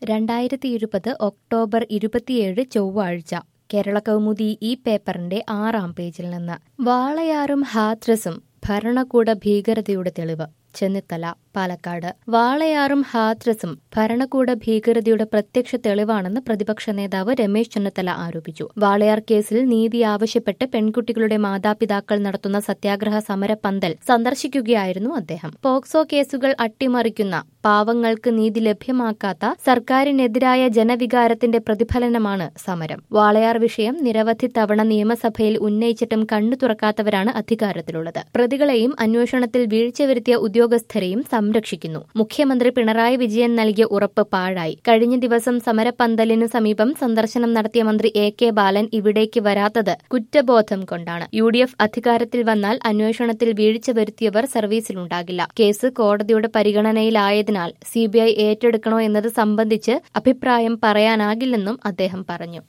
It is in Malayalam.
രണ്ടായിരത്തി ഇരുപത് ഒക്ടോബർ ഇരുപത്തിയേഴ് ചൊവ്വാഴ്ച കേരള കൗമുദി ഈ പേപ്പറിന്റെ ആറാം പേജിൽ നിന്ന് വാളയാറും ഹാത്രസും ഭരണകൂട ഭീകരതയുടെ തെളിവ് ചെന്നിത്തല പാലക്കാട് വാളയാറും ഹാത്രസും ഭരണകൂട ഭീകരതയുടെ പ്രത്യക്ഷ തെളിവാണെന്ന് പ്രതിപക്ഷ നേതാവ് രമേശ് ചെന്നിത്തല ആരോപിച്ചു വാളയാർ കേസിൽ നീതി ആവശ്യപ്പെട്ട് പെൺകുട്ടികളുടെ മാതാപിതാക്കൾ നടത്തുന്ന സത്യാഗ്രഹ സമര പന്തൽ സന്ദർശിക്കുകയായിരുന്നു അദ്ദേഹം പോക്സോ കേസുകൾ അട്ടിമറിക്കുന്ന പാവങ്ങൾക്ക് നീതി ലഭ്യമാക്കാത്ത സർക്കാരിനെതിരായ ജനവികാരത്തിന്റെ പ്രതിഫലനമാണ് സമരം വാളയാർ വിഷയം നിരവധി തവണ നിയമസഭയിൽ ഉന്നയിച്ചിട്ടും കണ്ണു തുറക്കാത്തവരാണ് അധികാരത്തിലുള്ളത് പ്രതികളെയും അന്വേഷണത്തിൽ വീഴ്ച വരുത്തിയ ഉദ്യോഗസ്ഥരെയും സംരക്ഷിക്കുന്നു മുഖ്യമന്ത്രി പിണറായി വിജയൻ നൽകിയ ഉറപ്പ് പാഴായി കഴിഞ്ഞ ദിവസം സമരപ്പന്തലിന് സമീപം സന്ദർശനം നടത്തിയ മന്ത്രി എ കെ ബാലൻ ഇവിടേക്ക് വരാത്തത് കുറ്റബോധം കൊണ്ടാണ് യു ഡി എഫ് അധികാരത്തിൽ വന്നാൽ അന്വേഷണത്തിൽ വീഴ്ച വരുത്തിയവർ സർവീസിലുണ്ടാകില്ല കേസ് കോടതിയുടെ പരിഗണനയിലായതിനാൽ സിബിഐ ഏറ്റെടുക്കണോ എന്നത് സംബന്ധിച്ച് അഭിപ്രായം പറയാനാകില്ലെന്നും അദ്ദേഹം പറഞ്ഞു